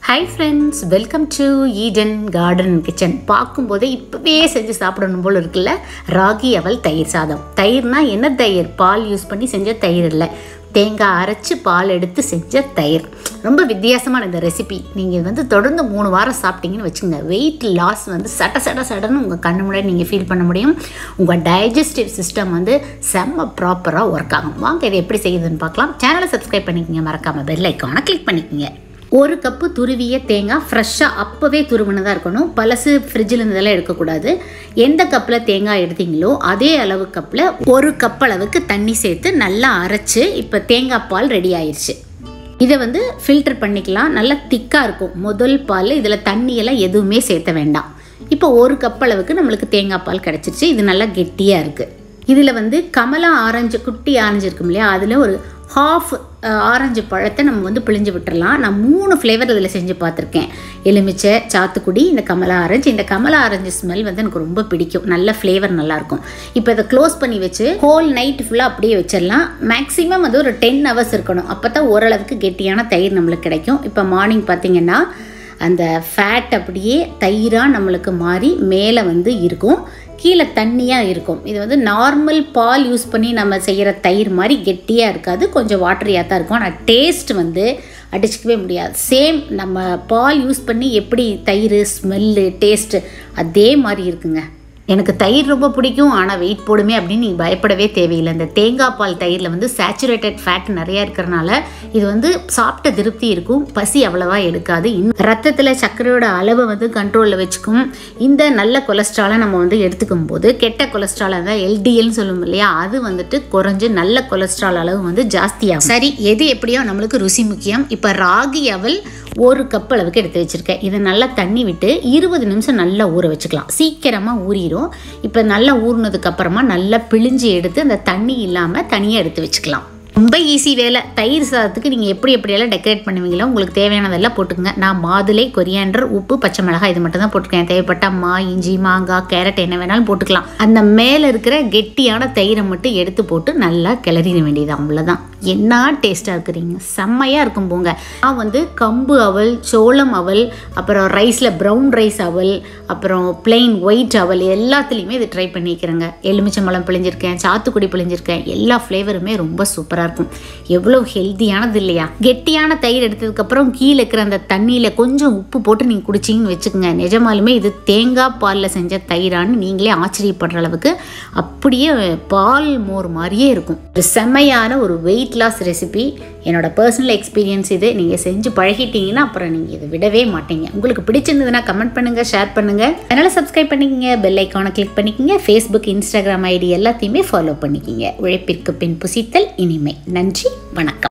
hi friends welcome to Eden Garden Kitchen பார்க்கும்போதே இப்போவே செஞ்சு சாப்பிடணும் போல் இருக்குல்ல ராகி அவல் தயிர் சாதம் தயிர்னா என்ன தயிர் பால் யூஸ் பண்ணி செஞ்ச தயிர் இல்லை தேங்காய் அரைச்சி பால் எடுத்து செஞ்ச தயிர் ரொம்ப வித்தியாசமான இந்த ரெசிபி நீங்கள் வந்து தொடர்ந்து மூணு வாரம் சாப்பிட்டீங்கன்னு வச்சுங்க வெயிட் லாஸ் வந்து சட சட சடன்னு உங்கள் கண்ணு முன்னாடி நீங்கள் ஃபீல் பண்ண முடியும் உங்கள் டைஜஸ்டிவ் சிஸ்டம் வந்து செம்ம ப்ராப்பராக ஒர்க் ஆகும் வாங்க இதை எப்படி செய்யுதுன்னு பார்க்கலாம் சேனலை சப்ஸ்கிரைப் பண்ணிக்கங்க மறக்காமல் பெல் ஐக்கானை கிளிக் பண்ணிக்கங்க ஒரு கப்பு துருவிய தேங்காய் ஃப்ரெஷ்ஷாக அப்போவே துருவினதாக இருக்கணும் பழசு ஃப்ரிட்ஜில் இருந்ததெல்லாம் எடுக்கக்கூடாது எந்த கப்பில் தேங்காய் எடுத்தீங்களோ அதே அளவு கப்பில் ஒரு கப் அளவுக்கு தண்ணி சேர்த்து நல்லா அரைச்சி இப்போ தேங்காய் பால் ரெடி ஆயிடுச்சு இதை வந்து ஃபில்டர் பண்ணிக்கலாம் நல்லா திக்காக இருக்கும் முதல் பால் இதில் தண்ணியெல்லாம் எதுவுமே சேர்த்த வேண்டாம் இப்போ ஒரு கப் அளவுக்கு நம்மளுக்கு தேங்காய் பால் கிடச்சிருச்சு இது நல்லா கெட்டியாக இருக்குது இதில் வந்து கமலா ஆரஞ்சு குட்டி ஆரஞ்சு இருக்கும் இல்லையா அதில் ஒரு ஹாஃப் ஆரஞ்சு பழத்தை நம்ம வந்து பிழிஞ்சு விட்டுறலாம் நான் மூணு ஃப்ளேவர் இதில் செஞ்சு பார்த்துருக்கேன் எலுமிச்சை சாத்துக்குடி இந்த கமலா ஆரஞ்சு இந்த கமலா ஆரஞ்சு ஸ்மெல் வந்து எனக்கு ரொம்ப பிடிக்கும் நல்ல ஃப்ளேவர் நல்லாயிருக்கும் இப்போ இதை க்ளோஸ் பண்ணி வச்சு ஹோல் நைட் ஃபுல்லாக அப்படியே வச்சிடலாம் மேக்ஸிமம் அது ஒரு டென் ஹவர்ஸ் இருக்கணும் அப்போ தான் ஓரளவுக்கு கெட்டியான தயிர் நம்மளுக்கு கிடைக்கும் இப்போ மார்னிங் பார்த்திங்கன்னா அந்த ஃபேட் அப்படியே தயிராக நம்மளுக்கு மாறி மேலே வந்து இருக்கும் கீழே தண்ணியாக இருக்கும் இது வந்து நார்மல் பால் யூஸ் பண்ணி நம்ம செய்கிற தயிர் மாதிரி கெட்டியாக இருக்காது கொஞ்சம் வாட்டரியாக தான் இருக்கும் ஆனால் டேஸ்ட் வந்து அடிச்சிக்கவே முடியாது சேம் நம்ம பால் யூஸ் பண்ணி எப்படி தயிர் ஸ்மெல்லு டேஸ்ட்டு அதே மாதிரி இருக்குங்க எனக்கு தயிர் ரொம்ப பிடிக்கும் ஆனால் வெயிட் போடுமே அப்படின்னு நீங்கள் பயப்படவே தேவையில்லை இந்த தேங்காய் பால் தயிரில் வந்து சேச்சுரேட்டட் ஃபேட் நிறையா இருக்கிறனால இது வந்து சாப்பிட்ட திருப்தி இருக்கும் பசி அவ்வளவா எடுக்காது இன்னும் ரத்தத்தில் சர்க்கரையோட அளவை வந்து கண்ட்ரோலில் வச்சுக்கும் இந்த நல்ல கொலஸ்ட்ராலை நம்ம வந்து எடுத்துக்கும் போது கெட்ட கொலஸ்ட்ரால் அதான் எல்டிஎல்னு சொல்லுவோம் இல்லையா அது வந்துட்டு குறைஞ்சு நல்ல கொலஸ்ட்ரால் அளவு வந்து ஜாஸ்தியாகும் சரி எது எப்படியோ நம்மளுக்கு ருசி முக்கியம் இப்போ ராகி அவல் ஒரு கப் அளவுக்கு எடுத்து வச்சுருக்கேன் இதை நல்லா தண்ணி விட்டு இருபது நிமிஷம் நல்லா ஊற வச்சுக்கலாம் சீக்கிரமாக ஊறிடும் இப்போ நல்லா ஊறினதுக்கு அப்புறமா நல்லா பிழிஞ்சு எடுத்து அந்த தண்ணி இல்லாமல் தனியாக எடுத்து வச்சுக்கலாம் ரொம்ப ஈஸி வேலை தயிர் சாதத்துக்கு நீங்கள் எப்படி எப்படியெல்லாம் டெக்கரேட் பண்ணுவீங்களோ உங்களுக்கு தேவையானதெல்லாம் போட்டுக்கங்க நான் மாதுளை கொரியாண்டர் உப்பு பச்சை மிளகாய் இது மட்டும் தான் போட்டுருக்கேன் தேவைப்பட்ட மா இஞ்சி மாங்காய் கேரட் என்ன வேணாலும் போட்டுக்கலாம் அந்த மேலே இருக்கிற கெட்டியான தயிரை மட்டும் எடுத்து போட்டு நல்லா கிளறிட வேண்டியது அவ்வளோதான் என்ன டேஸ்ட்டாக இருக்கிறீங்க செம்மையாக இருக்கும் போங்க நான் வந்து கம்பு அவல் சோளம் அவல் அப்புறம் ரைஸில் ப்ரௌன் ரைஸ் அவல் அப்புறம் பிளெயின் ஒயிட் அவல் எல்லாத்துலேயுமே இது ட்ரை பண்ணிக்கிறேங்க எலுமிச்சம்பழம் பிழிஞ்சிருக்கேன் சாத்துக்குடி பிழிஞ்சிருக்கேன் எல்லா ஃப்ளேவருமே ரொம்ப சூப்பராக இருக்கும் எவ்வளோ ஹெல்த்தியானது இல்லையா கெட்டியான தயிர் எடுத்ததுக்கப்புறம் கீழே இருக்கிற அந்த தண்ணியில் கொஞ்சம் உப்பு போட்டு நீங்கள் குடிச்சிங்கன்னு வச்சுக்கோங்க நிஜமாலுமே இது தேங்காய் பாலில் செஞ்ச தயிரான்னு நீங்களே ஆச்சரியப்படுற அளவுக்கு அப்படியே பால் மோர் மாதிரியே இருக்கும் ஒரு செம்மையான ஒரு வெயிட் லாஸ் ரெசிபி என்னோட பர்சனல் எக்ஸ்பீரியன்ஸ் இது நீங்கள் செஞ்சு பழகிட்டீங்கன்னா அப்புறம் நீங்கள் இதை விடவே மாட்டீங்க உங்களுக்கு பிடிச்சிருந்ததுன்னா கமெண்ட் பண்ணுங்கள் ஷேர் பண்ணுங்கள் அதனால் சப்ஸ்கிரைப் பண்ணிக்கங்க பெல் ஐக்கானை கிளிக் பண்ணிக்கங்க ஃபேஸ்புக் இன்ஸ்டாகிராம் ஐடி எல்லாத்தையுமே ஃபாலோ பண்ணிக்கிங்க உழைப்பிற்கு பின் புசித்தல் இனிமை நன்றி வணக்கம்